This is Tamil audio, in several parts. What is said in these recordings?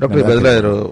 டாக்டர் இப்ப இதுல ஒரு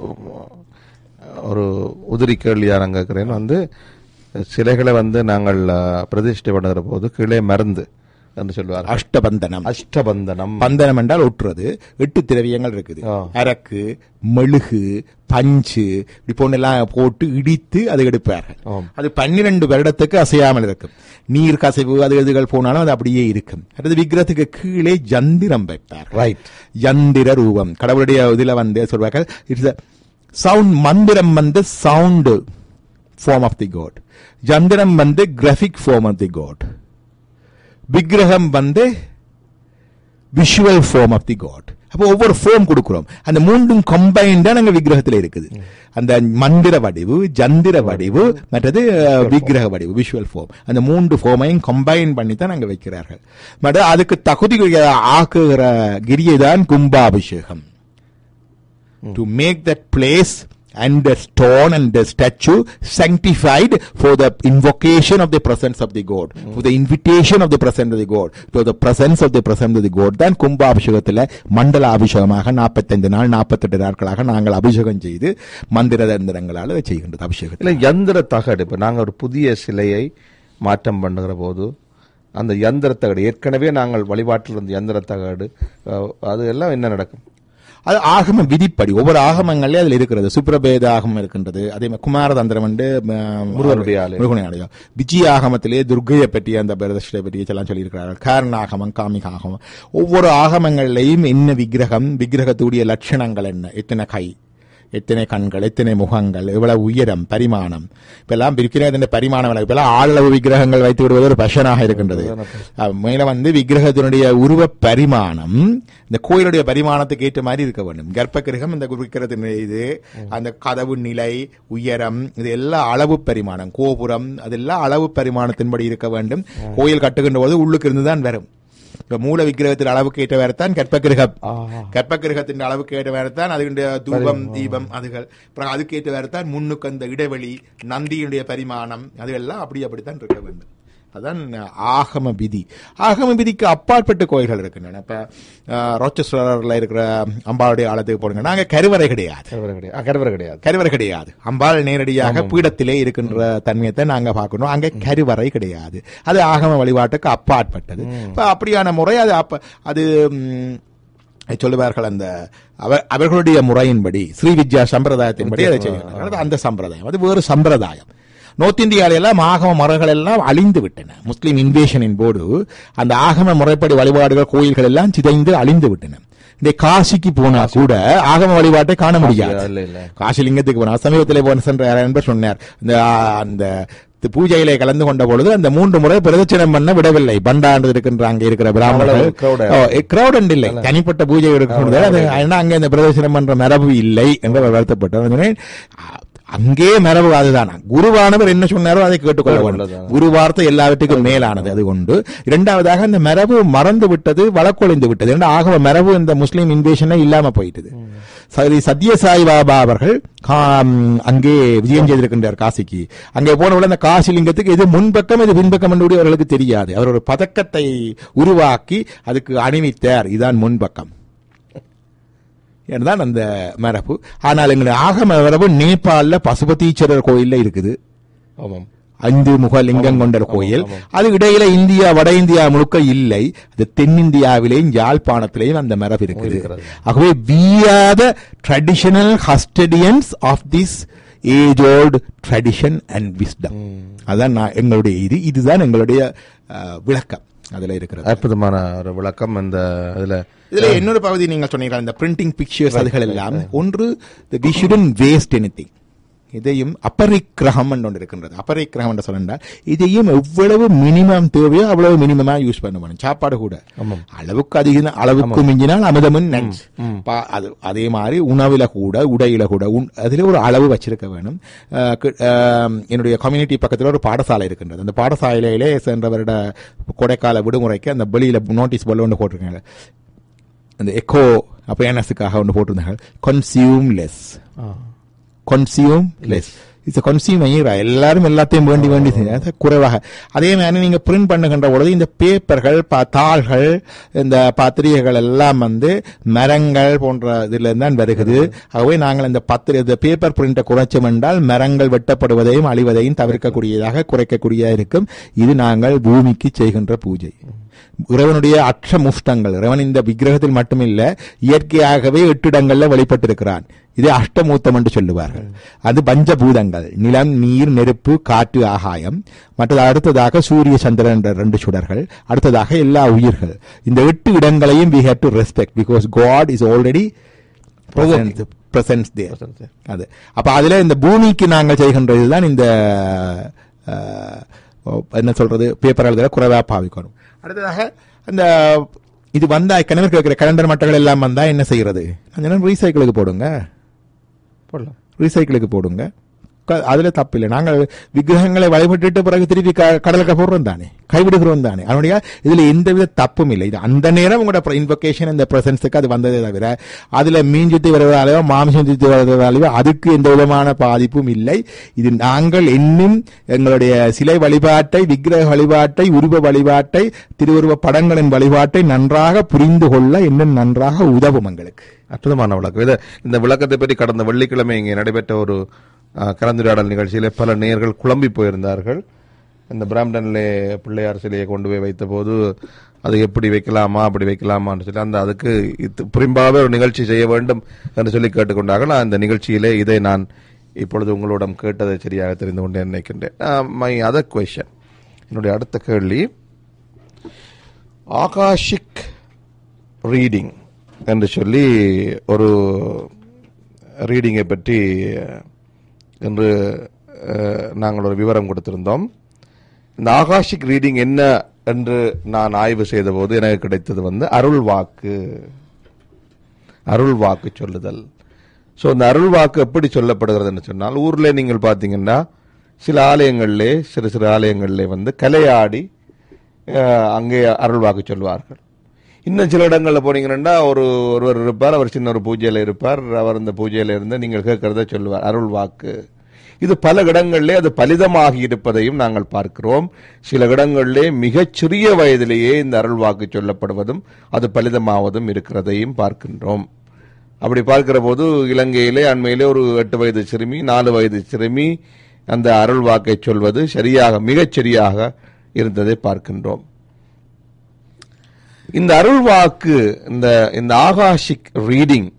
ஒரு உதிரி கேள்வியா நான் கேட்கிறேன் வந்து சிலைகளை வந்து நாங்கள் அஹ், பிரதிஷ்டை பண்ணுகிற போது கீழே மருந்து என்று சொல்லுவார் அஷ்டபந்தனம் அஷ்டபந்தனம் பந்தனம் என்றால் ஒட்டுறது எட்டு திரவியங்கள் இருக்குது ஆ. அரக்கு மெழுகு பஞ்சு இப்படி போன்னெல்லாம் போட்டு இடித்து அதை எடுப்பார்கள் ஆம். அது பன்னிரண்டு வருடத்துக்கு அசையாமல் இருக்கும் நீர் கசைவு அது இதுகள் போனாலும் அது அப்படியே இருக்கும் அடுத்து விக்கிரத்துக்கு கீழே ஜந்திரம் வைப்பார்கள் ரைட் யந்திர ரூபம் கடவுளுடைய இதுல வந்து சொல்வார்கள் இட்ஸ் சவுண்ட் மந்திரம் வந்து sound form of the god ஜந்திரம் வந்து graphic form of the god விக்கிரகம் வந்து visual form of the god அப்போ ஒவ்வொரு ஃபார்ம் கொடுக்கிறோம் அந்த மூன்றும் கம்பைண்டா நாங்க விக்கிரகத்துல இருக்குது அந்த மந்திர வடிவு ஜந்திர வடிவு மற்றது அஹ், விக்கிரக வடிவு விஷுவல் ஃபார்ம் அந்த மூன்று ஃபார்மையும் கம்பைன் பண்ணி தான் நாங்க வைக்கிறார்கள் மற்ற அதுக்கு தகுதி ஆக்குகிற கிரியை தான் கும்பாபிஷேகம் to make that place and the stone and the statue sanctified for the invocation of the presence of the god for the invitation of the presence of the god for the presence of the presence of the god தான் கும்பாபிஷேகத்தில் மண்டல அபிஷேகமாக 45 நாள் 48 நாட்களாக நாங்கள் அபிஷேகம் செய்து மந்திர தந்திரங்களால் அதை செய்கின்றது அபிஷேகத்தில் இல்ல யந்திர தகடு இப்ப நாங்க ஒரு புதிய சிலையை மாற்றம் பண்ணுகிற போது அந்த யந்திர தகடு ஏற்கனவே நாங்கள் வழிபாட்டில் இருந்த யந்திர தகடு அஹ், அது எல்லாம் என்ன நடக்கும் அது ஆகம விதிப்படி ஒவ்வொரு ஆகமங்கள்லயும் அதுல இருக்கிறது சுப்ரபேத ஆகமம் இருக்கின்றது அதே மாதிரி குமாரதந்திரம் வந்து ம- முருகனுடைய ஆலயம். முருகனுடைய ஆலயம் விஜய ஆகமத்திலே துர்க்கையை பற்றி அந்த பிரதர்ஷனை பற்றி எல்லாம் சொல்லியிருக்கிறார்கள் காரண ஆகமம் காமிக ஆகமம் ஒவ்வொரு ஆகமங்கள்லையும் என்ன விக்கிரகம் விக்கிரகத்துடைய லட்சணங்கள் என்ன எத்தனை கை எத்தனை கண்கள் எத்தனை முகங்கள் எவ்வளவு உயரம் பரிமாணம் இப்பெல்லாம் விக்கிரகத்தின் பரிமாணம் எல்லாம் இப்பெல்லாம் ஆளளவு விக்கிரகங்கள் வைத்து விடுவது ஒரு பஷனாக இருக்கின்றது அஹ் மேல வந்து விக்கிரகத்தினுடைய உருவ பரிமாணம் இந்த கோயிலுடைய பரிமாணத்துக்கு ஏற்ற மாதிரி இருக்க வேண்டும் கர்ப்ப கிரகம் இந்த விக்கிரகத்தின் இது அந்த கதவு நிலை உயரம் இது எல்லாம் அளவு பரிமாணம் கோபுரம் அதெல்லாம் அளவு பரிமாணத்தின்படி இருக்க வேண்டும் கோயில் கட்டுகின்ற போது உள்ளுக்கு இருந்து தான் வரும் இப்ப மூல விக்கிரகத்தின் அளவுக்கு ஏற்ற வேறத்தான் கற்ப கிரகம் கற்ப கிரகத்தின் அளவுக்கு ஏற்ற வேறத்தான் அதுடைய தூபம் தீபம் அதுகள் அப்புறம் அதுக்கு ஏற்ற வேறத்தான் முன்னுக்கு அந்த இடைவெளி நந்தியினுடைய பரிமாணம் அதுவெல்லாம் அப்படி அப்படித்தான் இருக்க வேண்டும் அதான் ஆகம விதி ஆகம விதிக்கு அப்பாற்பட்ட கோயில்கள் இருக்கின்றன இப்ப அஹ், ரோச்சஸ்வரர்ல இருக்கிற அம்பாளுடைய ஆலயத்துக்கு போடுங்க நாங்க கருவறை கிடையாது கருவறை கிடையாது அஹ், கருவறை கிடையாது கருவறை கிடையாது அம்பாள் நேரடியாக பீடத்திலே இருக்கின்ற தன்மையத்தை நாங்க பார்க்கணும் அங்க கருவறை கிடையாது அது ஆகம வழிபாட்டுக்கு அப்பாற்பட்டது இப்ப அப்படியான முறை அது அப்ப அது ம், சொல்லுவார்கள் அந்த அவ- அவர்களுடைய முறையின்படி ஸ்ரீ வித்யா சம்பிரதாயத்தின்படி அதை செய்கிறார்கள் அது அந்த சம்பிரதாயம் அது வேறு சம்பிரதாயம் நோர்த் இந்தியாவில எல்லாம் ஆகம முறைகள் எல்லாம் அழிந்து விட்டன முஸ்லிம் இன்வேஷனின் போது அந்த ஆகம முறைப்படி வழிபாடுகள் கோயில்கள் எல்லாம் சிதைந்து அழிந்து விட்டன இந்த காசிக்கு போனா கூட ஆகம வழிபாட்டை காண முடியாது இல்ல இல்ல காசிலிங்கத்துக்கு போனார் சமீபத்தில் போன சென்ற என்பர் சொன்னார் இந்த ஆ, அந்த தி- பூஜையிலே கலந்து கொண்ட பொழுது அந்த மூன்று முறை பிரதட்சணம் பண்ண விடவில்லை பண்டாண்டு இருக்கின்ற அங்கே இருக்கிற பிராமணர்கள் அவ்வளவு crowd. கிரௌட் இல்லை தனிப்பட்ட பூஜை இருக்கிறது அது ஏன்னா அங்கே இந்த பிரதட்சணம் பண்ற மரபு இல்லை என்று அவர் வருத்தப்பட்டார் நான் சொன்னேன், அ- அங்கே மரபு அதுதான் குருவானவர் என்ன சொன்னாரோ அதை கேட்டுக்கொள்ள வேண்டும் கேட்டுக்கொள்ளதான். குரு வார்த்தை எல்லாவற்றுக்கும் மேலானது அது கொண்டு இரண்டாவதாக அந்த மரபு மறந்து விட்டது வழக்கொழிந்து விட்டது இரண்டு ஆகவ மரபு இந்த முஸ்லீம் இன்வேஷனே இல்லாம போயிட்டது சரி சத்யசாய் பாபா அவர்கள் கா- ம், அங்கே விஜயம் செய்திருக்கின்றார் காசிக்கு அங்கே போனவுடன் அந்த காசி லிங்கத்துக்கு எது முன்பக்கம் இது பின்பக்கம் என்று கூட அவர்களுக்கு தெரியாது அவர் ஒரு பதக்கத்தை உருவாக்கி அதுக்கு அணிவித்தார் இதுதான் முன்பக்கம் என்றுதான் அந்த மரபு ஆனால் எங்களுடைய ஆகம மரபு நேபாளில பசுபதீஸ்வரர் கோயில்ல இருக்குது ஆமாம் ஐந்து முக லிங்கம் கொண்ட கோயில் அது இடையில இந்தியா வட இந்தியா முழுக்க இல்லை அது தென்னிந்தியாவிலேயும் யாழ்ப்பாணத்திலேயும் அந்த மரபு இருக்குது இருக்கிறது. ஆகவே we are the traditional custodians of this age old tradition and wisdom அதான் நான் எங்களுடைய இது இதுதான் எங்களுடைய அஹ், விளக்கம் அதுல இருக்கிறது அற்புதமான ஒரு விளக்கம் இந்த இதுல இதுல இன்னொரு பகுதி நீங்க சொன்னீங்க இந்த பிரிண்டிங் பிக்சர்ஸ் அதுகள் எல்லாம் ஒன்று வி ஷுடன் வேஸ்ட் எனிதிங் இதையும் அபரிக்கிரகம் ஒன்று இருக்கின்றது அபரிக்கிரகம் என்று சொன்னால் இதையும் எவ்வளவு மினிமம் தேவையோ அவ்வளவு மினிமமா யூஸ் பண்ணுவேன் சாப்பாடு கூட ஆமாம். அளவுக்கு அதிக அளவுக்கு மிஞ்சினால் அமிதமும் நன்ஸ் பா- அது அதே மாதிரி உணவுல கூட உடையில கூட உண்- அதுல ஒரு அளவு வச்சிருக்க வேணும் அஹ் கு- அஹ் என்னுடைய கம்யூனிட்டி பக்கத்துல ஒரு பாடசாலை இருக்கின்றது அந்த பாடசாலையிலே சென்ற வருட கொடைக்கால விடுமுறைக்கு அந்த வெளியில நோட்டீஸ் போல ஒன்று போட்டிருக்காங்க அந்த எக்கோ அவேர்னஸுக்காக ஒன்று போட்டிருந்தாங்க consume less consume less it's consumer era எல்லாரும் எல்லாத்தையும் வேண்டி வேண்டி செஞ்சு- அது குறைவாக அதே மாதிரி நீங்க பிரிண்ட் பண்ணுகின்ற பொழுது இந்த பேப்பர்கள் ப- தாள்கள் இந்த பத்திரிகைகள் எல்லாம் வந்து மரங்கள் போன்ற இதுல இருந்து தான் வருகிறது ஆகவே நாங்கள் இந்த பத்திரிகை இந்த பேப்பர் பிரிண்டை குறைச்சோம் என்றால் மரங்கள் வெட்டப்படுவதையும் அழிவதையும் தவிர்க்கக்கூடியதாக குறைக்கக்கூடியதாக இருக்கும் இது நாங்கள் பூமிக்கு செய்கின்ற பூஜை இறைவனுடைய அற்ற முஷ்டங்கள் இறைவன் இந்த விக்கிரகத்தில் மட்டுமில்ல இயற்கையாகவே எட்டு இடங்கள்ல வெளிப்பட்டிருக்கிறான் இது அஷ்டமூத்தம் என்று சொல்லுவார்கள் அது பஞ்சபூதங்கள் நிலம் நீர் நெருப்பு காற்று ஆகாயம் மற்றது அடுத்ததாக சூரிய சந்திரன் என்ற ரெண்டு சுடர்கள் அடுத்ததாக எல்லா உயிர்கள் இந்த எட்டு இடங்களையும் we have to respect because god is already present presence there அது அப்ப அதுல இந்த பூமிக்கு நாங்கள் செய்கின்ற இதுதான் இந்த அஹ், என்ன சொல்றது பேப்பர் எழுதுற குறைவா பாவிக்கணும் அடுத்ததாக அந்த இது வந்தா கிணறு கேட்கிற கலண்டர் மட்டங்கள் எல்லாம் வந்தா என்ன செய்யறது ரீசைக்கிளுக்கு போடுங்க போடலாம் ரீசைக்கிளுக்கு போடுங்க க- அதுல தப்பு இல்லை நாங்கள் விக்கிரகங்களை வழிபட்டுட்டு பிறகு திருப்பி க- கடலுக்கு போடுறோம் தானே கைவிடுகிறோம் தானே அதனுடைய இதுல எந்தவித தப்பும் இல்லை இது அந்த நேரம் உங்களோட இன்வொகேஷன் இந்த பிரசன்ஸுக்கு அது வந்ததே தவிர அதுல மீன் சுத்தி வருவதாலேயோ மாமிசம் சுத்தி வருவதாலேயோ அதுக்கு எந்த விதமான பாதிப்பும் இல்லை இது நாங்கள் இன்னும் எங்களுடைய சிலை வழிபாட்டை விக்கிரக வழிபாட்டை உருவ வழிபாட்டை திருவுருவ படங்களின் வழிபாட்டை நன்றாக புரிந்து கொள்ள இன்னும் நன்றாக உதவும் எங்களுக்கு அற்புதமான விளக்கம் இதை இந்த விளக்கத்தை பற்றி கடந்த வெள்ளிக்கிழமை இங்கே நடைபெற்ற ஒரு அஹ், கலந்துரையாடல் நிகழ்ச்சியிலே பல நேர்கள் குழம்பி போயிருந்தார்கள் இந்த பிராம்டன்லே பிள்ளையார் சிலையை கொண்டு போய் வைத்த போது அது எப்படி வைக்கலாமா அப்படி வைக்கலாமான்னு சொல்லி அந்த அதுக்கு இது புரிம்பாகவே ஒரு நிகழ்ச்சி செய்ய வேண்டும் என்று சொல்லி கேட்டுக்கொண்டார்கள் நான் இந்த நிகழ்ச்சியிலே இதை நான் இப்பொழுது உங்களிடம் கேட்டதை சரியாக தெரிந்து கொண்டேன் நினைக்கின்றேன் மை அதர் கொஷன் என்னுடைய அடுத்த கேள்வி ஆகாஷிக் ரீடிங் என்று சொல்லி ஒரு ரீடிங்கை பற்றி என்று அஹ், நாங்கள் ஒரு விவரம் கொடுத்திருந்தோம் இந்த ஆகாஷிக் ரீடிங் என்ன என்று நான் ஆய்வு செய்தபோது எனக்கு கிடைத்தது வந்து அருள் வாக்கு அருள் வாக்கு சொல்லுதல் ஸோ இந்த அருள் வாக்கு எப்படி சொல்லப்படுகிறதுன்னு சொன்னால் ஊர்ல நீங்கள் பார்த்தீங்கன்னா சில ஆலயங்களிலே சிறு சிறு ஆலயங்களிலே வந்து கலையாடி அஹ், அங்கே அருள் வாக்கு சொல்வார்கள் இன்னும் சில இடங்களில் போனீங்கன்னா ஒரு ஒருவர் இருப்பார் அவர் சின்ன ஒரு பூஜையில் இருப்பார் அவர் இந்த பூஜையில இருந்து நீங்கள் கேட்கறத சொல்லுவார் அருள் வாக்கு இது பல இடங்களிலே அது பலிதமாகி இருப்பதையும் நாங்கள் பார்க்கிறோம் சில இடங்களிலே மிகச் சிறிய வயதிலேயே இந்த அருள் வாக்கு சொல்லப்படுவதும் அது பலிதமாவதும் இருக்கிறதையும் பார்க்கின்றோம் அப்படி பார்க்கிற போது இலங்கையிலே அண்மையிலே ஒரு எட்டு வயது சிறுமி நாலு வயது சிறுமி அந்த அருள் வாக்கை சொல்வது சரியாக மிகச் சரியாக இருந்ததை பார்க்கின்றோம் இந்த அருள் வாக்கு இந்த இந்த ஆகாஷிக் ரீடிங்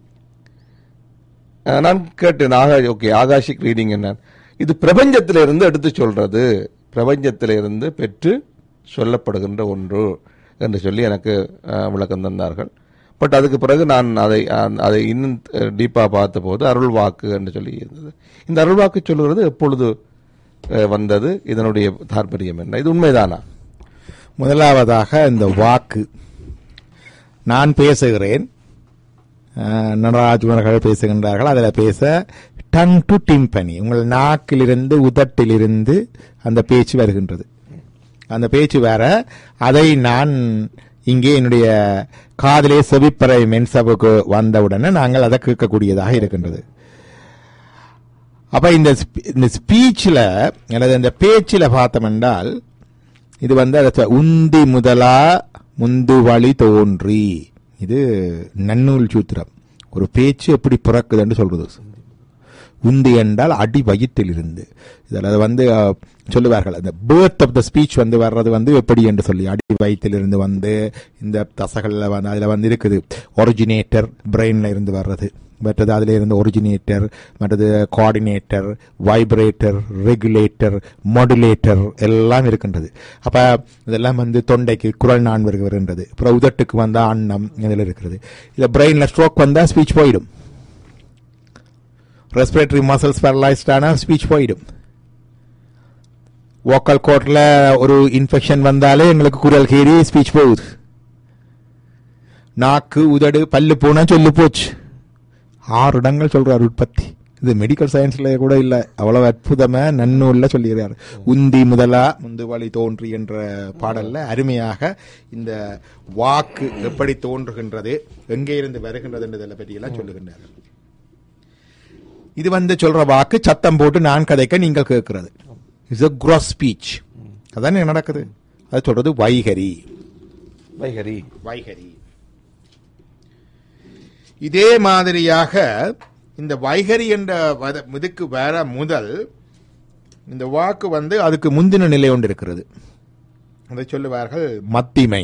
நான் கேட்டேன் ஆகா ஓகே ஆகாஷிக் ரீடிங் என்ன இது பிரபஞ்சத்திலிருந்து எடுத்து சொல்றது பிரபஞ்சத்திலிருந்து பெற்று சொல்லப்படுகின்ற ஒன்று என்று சொல்லி எனக்கு அஹ், விளக்கம் தந்தார்கள் பட் அதுக்கு பிறகு நான் அதை அஹ், அதை இன்னும் டீப்பா பார்த்தபோது அருள் வாக்கு என்று சொல்லி இருந்தது இந்த அருள் வாக்கு சொல்லுகிறது எப்பொழுது அஹ், வந்தது இதனுடைய தாற்பயம் என்ன இது உண்மைதானா முதலாவதாக இந்த வாக்கு நான் பேசுகிறேன் அஹ், நடராஜ் அவர்கள் பேசுகின்றார்கள் அதில் பேச டங் டு டிம்பனி உங்கள் நாக்கிலிருந்து உதட்டிலிருந்து அந்த பேச்சு வருகின்றது அந்த பேச்சு வேற அதை நான் இங்கே என்னுடைய காதிலே செவிப்பறை மென்சபுக்கு வந்தவுடனே நாங்கள் அதை கேட்கக்கூடியதாக இருக்கின்றது அப்ப இந்த ஸ்பீ- இந்த ஸ்பீச்சில் அல்லது இந்த பேச்சில் பார்த்தோம் என்றால் இது வந்து அதை சொ- உந்தி முதலா முந்து வழி தோன்றி இது நன்னூல் சூத்திரம் ஒரு பேச்சு எப்படி பிறக்குதுன்னு சொல்றது உந்தி என்றால் அடி வயிற்றில் இருந்து இதில் அது வந்து அஹ், சொல்லுவார்கள் அந்த பேர்த் ஆஃப் த ஸ்பீச் வந்து வர்றது வந்து எப்படி என்று சொல்லி அடி வயிற்றில் இருந்து வந்து இந்த தசைகள்ல வந்து அதில் வந்து இருக்குது ஒரிஜினேட்டர் பிரெயின்ல இருந்து வர்றது மற்றது அதில் இருந்து ஒரிஜினேட்டர் மற்றது கோஆர்டினேட்டர் வைப்ரேட்டர் ரெகுலேட்டர் மாடுலேட்டர் எல்லாம் இருக்கின்றது அப்ப இதெல்லாம் வந்து தொண்டைக்கு குரல் நான்கு வருகின்றது அப்புறம் உதட்டுக்கு வந்தா அன்னம் இதில் இருக்கிறது இதில் பிரெயின்ல ஸ்ட்ரோக் வந்தா ஸ்பீச் போயிடும் ரெஸ்பிரேட்டரி மசில்ஸ் பேரலைஸ்ட் ஆனா ஸ்பீச் போயிடும் வோக்கல் கோட்ல ஒரு இன்ஃபெக்ஷன் வந்தாலே எங்களுக்கு குரல் கேரி ஸ்பீச் போகுது நாக்கு உதடு பல்லு போனா சொல்லு போச்சு ஆறு இடங்கள் சொல்றாரு உற்பத்தி இது மெடிக்கல் சயின்ஸ்ல கூட இல்ல அவ்வளவு அற்புதமா நன்னூல்ல சொல்லிடுறாரு உந்தி முதலா முந்துவழி தோன்றி என்ற பாடல்ல அருமையாக இந்த வாக்கு எப்படி தோன்றுகின்றது எங்கே இருந்து வருகின்றது என்றதை பற்றி எல்லாம் சொல்லுகின்றார் இது வந்து சொல்ற வாக்கு சத்தம் போட்டு நான் கதைக்க நீங்கள் கேட்கிறது இட்ஸ் a gross ஸ்பீச் அதானே நடக்குது அது சொல்றது வைகரி வைகரி வைகரி இதே மாதிரியாக இந்த வைகரி என்ற வத- இதுக்கு வேற முதல் இந்த வாக்கு வந்து அதுக்கு முந்தின நிலை ஒன்று இருக்கிறது அதை சொல்லுவார்கள் மத்திமை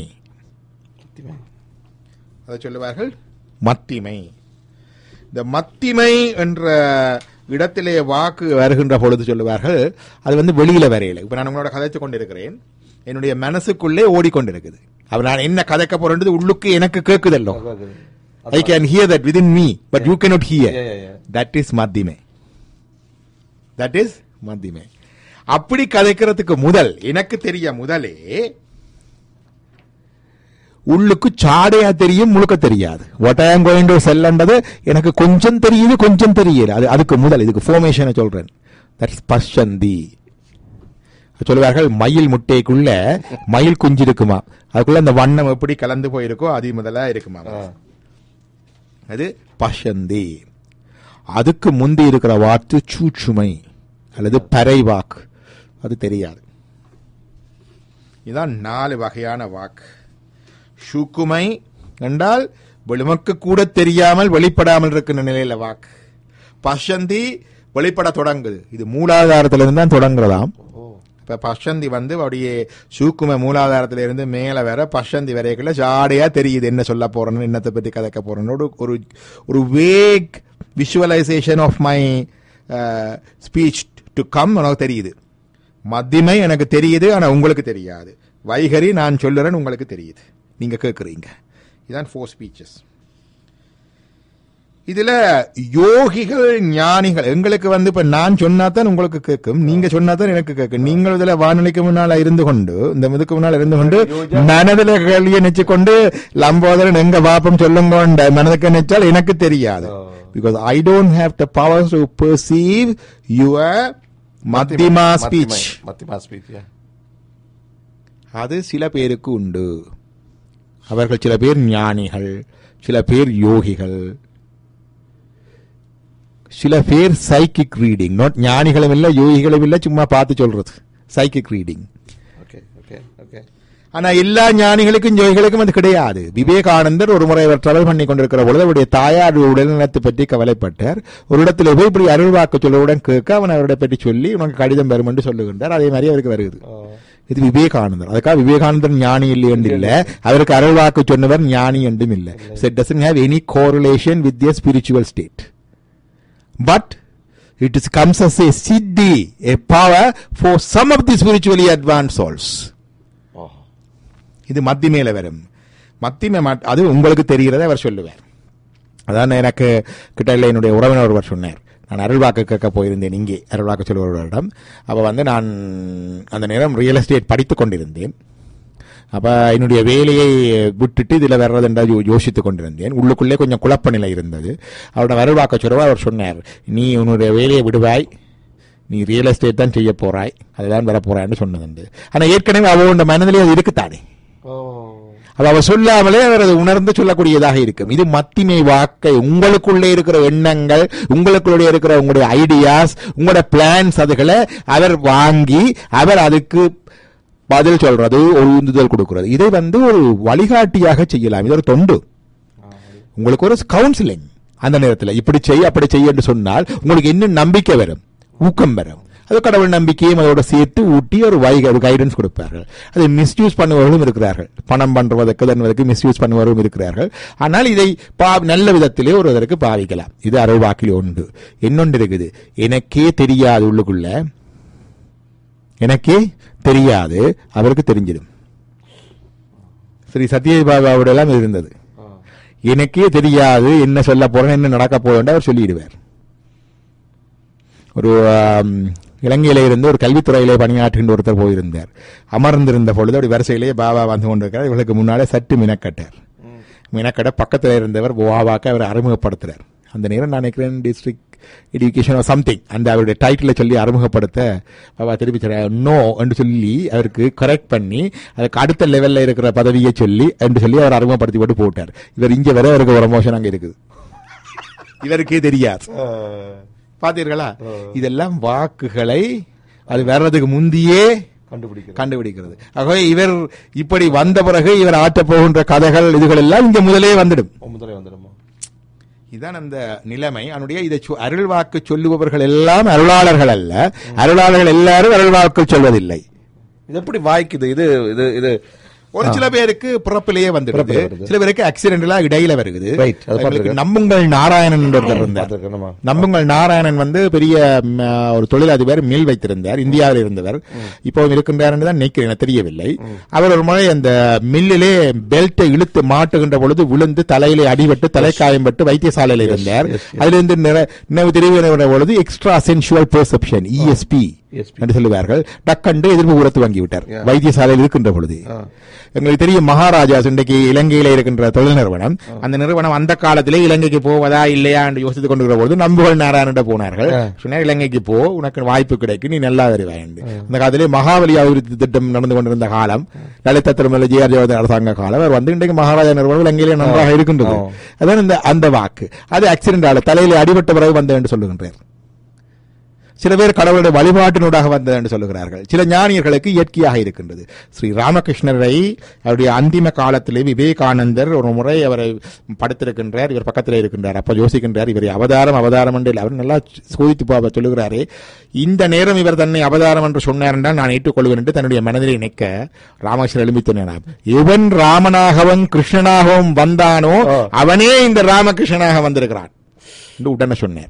அதை சொல்லுவார்கள் மத்திமை இந்த மத்திமை என்ற இடத்திலே வாக்கு வருகின்ற பொழுது சொல்லுவார்கள் அது வந்து வெளியில வரையில இப்ப நான் உங்களோட கதைத்து கொண்டிருக்கிறேன் என்னுடைய மனசுக்குள்ளே ஓடிக்கொண்டிருக்குது அப்ப நான் என்ன கதைக்க போறேன்றது உள்ளுக்கு எனக்கு கேட்குதல்லோ I can hear that within me but you cannot hear Yeah, yeah, yeah. That is மத்திமை தட் இஸ் மத்திமை அப்படி கதைக்கிறதுக்கு முதல் எனக்கு தெரிய முதலே உள்ளுக்கு சாடையா தெரியும் முழுக்க தெரியாது what I am going to செல்லன்றது எனக்கு கொஞ்சம் தெரியுது கொஞ்சம் தெரியல அது அதுக்கு முதல் இதுக்கு ஃபோர்மேஷனை சொல்றேன் தட்ஸ் பஷந்தி சொல்லுவார்கள் மயில் முட்டைக்குள்ள மயில் குஞ்சு இருக்குமா அதுக்குள்ள அந்த வண்ணம் எப்படி கலந்து போயிருக்கோ அது முதலா இருக்குமா அது பஷந்தி அதுக்கு முந்தி இருக்கிற வார்த்தை சூச்சுமை அல்லது பறை வாக்கு அது தெரியாது இதான் நாலு வகையான வாக்கு ஷூக்குமை என்றால் வெளிமக்கு கூட தெரியாமல் வெளிப்படாமல் இருக்கிற நிலையில வாக்கு பஷந்தி வெளிப்பட தொடங்குது இது மூலாதாரத்திலிருந்து தான் தொடங்குறதாம் இப்ப பஷந்தி வந்து அப்படியே சூக்கும மூலாதாரத்துல இருந்து மேல வர பஷந்தி வரைக்குள்ள ஜாடையா தெரியுது என்ன சொல்ல போறேன்னு என்னத்தை பத்தி கதைக்க போறேன்னு ஒரு ஒரு ஒரு vague visualisation of my speech to come உனக்கு தெரியுது மத்திமை எனக்கு தெரியுது ஆனா உங்களுக்கு தெரியாது வைகரி நான் சொல்லுறேன் உங்களுக்கு தெரியுது நீங்க கேட்குறீங்க இதான் ஃபோர் ஸ்பீச்சஸ் இதுல யோகிகள் ஞானிகள் எங்களுக்கு வந்து இப்ப நான் சொன்னா தான் உங்களுக்கு கேட்கும் நீங்க சொன்னா தான் எனக்கு கேட்கும் நீங்கள் இதுல வானொலிக்கு முன்னால இருந்து கொண்டு இந்த இதுக்கு முன்னால இருந்து கொண்டு மனதில கேள்வியை நினைச்சு கொண்டு லம்போதரன் எங்க பாப்பம் சொல்லுங்க மனதுக்கு நினைச்சால் எனக்கு தெரியாது because I don't have the power to perceive your மத்திமா ஸ்பீச் மத்திமா ஸ்பீச் அது சில பேருக்கு உண்டு அவர்கள் சில பேர் ஞானிகள் சில பேர் யோகிகள் சில பேர் சைக்கிக் ரீடிங் நாட் ஞானிகளும் இல்ல யோகிகளும் இல்ல சும்மா பார்த்து சொல்றது psychic reading okay okay okay ஆனா எல்லா ஞானிகளுக்கும் யோகிகளுக்கும் அது கிடையாது விவேகானந்தர் ஒரு முறை அவர் டிராவல் பண்ணி கொண்டிருக்கிற பொழுது அவருடைய தாயார் உடல்நலத்தை பற்றி கவலைப்பட்டார் ஒரு இடத்துல போய் இப்படி அருள்வாக்கு சொல்லவுடன் கேட்க அவன் அவருடைய பற்றி சொல்லி உனக்கு கடிதம் வரும் என்று சொல்லுகின்றார் அதே மாதிரி அவருக்கு வருகிறது இது விவேகானந்தர் அதுக்காக விவேகானந்தர் ஞானி இல்லை என்று இல்ல அவருக்கு அருள்வாக்கு சொன்னவர் ஞானி என்றும் இல்ல so it doesn't have any correlation with their spiritual state but it is comes as a siddhi a power for some of the spiritually advanced souls ஓ இது மத்திமையில வரும் மத்திமை மட்- அது உங்களுக்கு தெரிகிறத அவர் சொல்லுவார் அதான் எனக்கு கிட்ட இல்லை என்னுடைய உறவினர் ஒருவர் சொன்னார் நான் அருள்வாக்கு கேட்க போயிருந்தேன் இங்கே அருள்வாக்கு சொல்லுவரிடம் அப்போ வந்து நான் அந்த நேரம் ரியல் எஸ்டேட் படித்துக் கொண்டிருந்தேன் அப்ப என்னுடைய வேலையை விட்டுட்டு இதுல வர்றது என்றால் யோ- யோசித்துக் கொண்டிருந்தேன் உள்ளுக்குள்ளே கொஞ்சம் குழப்ப நிலை இருந்தது அவரோட அருள்வாக்க சொல்லுவா அவர் சொன்னார் நீ உன்னுடைய வேலையை விடுவாய் நீ ரியல் எஸ்டேட் தான் செய்ய போறாய் அதுதான் வர போறாய்ன்னு சொன்னதுண்டு ஆனா ஏற்கனவே அவனோட மனதிலே அது இருக்குத்தானே ஓ அது அவர் சொல்லாமலே அவர் அதை உணர்ந்து சொல்லக்கூடியதாக இருக்கும் இது மத்திமை வாக்கை உங்களுக்குள்ளே இருக்கிற எண்ணங்கள் உங்களுக்குள்ளே இருக்கிற உங்களுடைய ஐடியாஸ் உங்களுடைய பிளான்ஸ் அதுகளை அவர் வாங்கி அவர் அதுக்கு பதில் சொல்றது ஒரு உந்துதல் கொடுக்கிறது இதை வந்து ஒரு வழிகாட்டியாக செய்யலாம் இது ஒரு தொண்டு உங்களுக்கு ஒரு கவுன்சிலிங் அந்த நேரத்தில் இப்படி செய் அப்படி செய் என்று சொன்னால் உங்களுக்கு இன்னும் நம்பிக்கை வரும் ஊக்கம் வரும் அது கடவுள் நம்பிக்கையும் அதோட சேர்த்து ஊட்டி ஒரு வை ஒரு கைடன்ஸ் கொடுப்பார்கள் அதை மிஸ்யூஸ் பண்ணுபவர்களும் இருக்கிறார்கள் பணம் பண்றதற்கு தன்வதற்கு மிஸ்யூஸ் பண்ணுபவர்களும் இருக்கிறார்கள் ஆனால் இதை பா நல்ல விதத்திலே ஒருவருக்கு பாவிக்கலாம் இது அருள்வாக்கில் உண்டு இன்னொன்று இருக்குது எனக்கே தெரியாது உள்ளுக்குள்ள எனக்கே தெரியாது அவருக்கு தெரிஞ்சிடும் ஸ்ரீ சத்யபாபாவோட எல்லாம் இது இருந்தது எனக்கே தெரியாது என்ன சொல்ல போறேன் என்ன நடக்க போறேன் அவர் சொல்லிடுவார் ஒரு ஆம், இலங்கையில இருந்து ஒரு கல்வித்துறையிலே பணியாற்றுகின்ற ஒருத்தர் போயிருந்தார் அமர்ந்திருந்த பொழுது அப்படி வரிசையிலேயே பாபா வந்து கொண்டிருக்கிறார் இவர்களுக்கு முன்னாலே சற்று மினக்கட்டார் மினக்கட பக்கத்தில் இருந்தவர் பாபாக்கு அவர் அறிமுகப்படுத்துறார் அந்த நேரம் நான் நினைக்கிறேன் டிஸ்ட்ரிக்ட் எஜுகேஷன் சம்திங் அந்த அவருடைய டைட்டில சொல்லி அறிமுகப்படுத்த பாபா திருப்பி நோ என்று சொல்லி அவருக்கு கரெக்ட் பண்ணி அதுக்கு அடுத்த லெவல்ல இருக்கிற பதவியை சொல்லி என்று சொல்லி அவர் அறிமுகப்படுத்தி போட்டு போட்டார் இவர் இங்க வர அவருக்கு ஒரு மோஷன் அங்க இருக்குது இவருக்கே தெரியாது பாத்தீர்களா இதெல்லாம் வாக்குகளை அது வர்றதுக்கு முந்தியே கண்டுபிடிக்கிறது கண்டுபிடிக்கிறது ஆகவே இவர் இப்படி வந்த பிறகு இவர் ஆற்றப் போகின்ற கதைகள் இதுகள் எல்லாம் இங்க முதலே வந்துடும் முதலே வந்துடுமா இதுதான் அந்த நிலைமை அவனுடைய இதை சொ- அருள் வாக்கு சொல்லுபவர்கள் எல்லாம் அருளாளர்கள் அல்ல அருளாளர்கள் எல்லாரும் அருள் வாக்கு சொல்வதில்லை இது எப்படி வாய்க்குது இது இது இது ஒரு சில பேருக்கு பிறப்பிலேயே வந்துடுது பிறப்பிலே வருது. சில பேருக்கு ஆக்சிடென்ட்லாம் இடையில வருது Right, அது எங்களுக்கு பார்த்திருக்கேன். நம்புங்கள் நாராயணன் என்று ஒருத்தர் இருந்தார் பார்த்திருக்கேன், ஆமா. நம்புங்கள் நாராயணன் வந்து பெரிய ம், ஒரு தொழிலதிபர் மில் வைத்திருந்தார் இந்தியாவில் இருந்தவர் இப்போவும் இருக்கின்றார் என்று தான் நினைக்கிறேன் எனக்கு தெரியவில்லை அவர் ஒரு முறை அந்த மில்லிலே பெல்ட்டை இழுத்து மாட்டுகின்ற பொழுது விழுந்து தலையிலே அடிபட்டு தலைக்காயம்பட்டு வைத்தியசாலையில் இருந்தார் அதிலிருந்து நிற- நினைவு தெரிவிக்கிற பொழுது extra sensual perception ESP ESP. என்று சொல்லுவார்கள் டக்கண்டு எதிர்ப்பு உரத்து வாங்கி விட்டார் Yeah. வைத்தியசாலையில் இருக்கின்ற பொழுது ஆ. எங்களுக்கு தெரியும் மகாராஜாஸ் இன்றைக்கு இலங்கையில இருக்கின்ற தொழில் நிறுவனம் அந்த நிறுவனம் அந்த காலத்திலே இலங்கைக்கு போவதா இல்லையா என்று யோசித்துக் கொண்டிருக்கிற பொழுது நம்புகள் நாராயண போனார்கள் சொன்னா இலங்கைக்கு போ உனக்கு வாய்ப்பு கிடைக்கும் நீ நல்லா வருவாய் என்று அந்த காலத்திலே மகாபலி அபிவிருத்தி திட்டம் நடந்து கொண்டிருந்த காலம் லலிதா திருமலை ஜே ஆர் ஜெயவர்தன் அரசாங்க காலம் அவர் வந்து இன்றைக்கு மகாராஜா நிறுவனம் இலங்கையிலே நன்றாக இருக்கின்றது அதான் இந்த அந்த வாக்கு அது ஆக்சிடென்ட் ஆல தலையில அடிபட்ட பிறகு வந்தது என்று சொல்லுகின்றார் சில பேர் கடவுளுடைய வழிபாட்டினூடாக வந்தது என்று சொல்லுகிறார்கள் சில ஞானியர்களுக்கு இயற்கையாக இருக்கின்றது ஸ்ரீ ராமகிருஷ்ணரை அவருடைய அந்திம காலத்திலே விவேகானந்தர் ஒரு முறை அவரை படுத்திருக்கின்றார் இவர் பக்கத்தில் இருக்கின்றார் அப்ப யோசிக்கின்றார் இவரை அவதாரம் அவதாரம் என்று இல்லை. அவர் நல்லா சோதித்து பாபா சொல்லுகிறாரே இந்த நேரம் இவர் தன்னை அவதாரம் என்று சொன்னார் என்றால் நான் ஏற்றுக்கொள்வேன் என்று தன்னுடைய மனதில் நினைக்க ராமகிருஷ்ணர் எழுப்பி சொன்னார் எவன் ராமனாகவும் கிருஷ்ணனாகவும் வந்தானோ அவனே இந்த ராமகிருஷ்ணனாக வந்திருக்கிறான் என்று உடனே சொன்னார்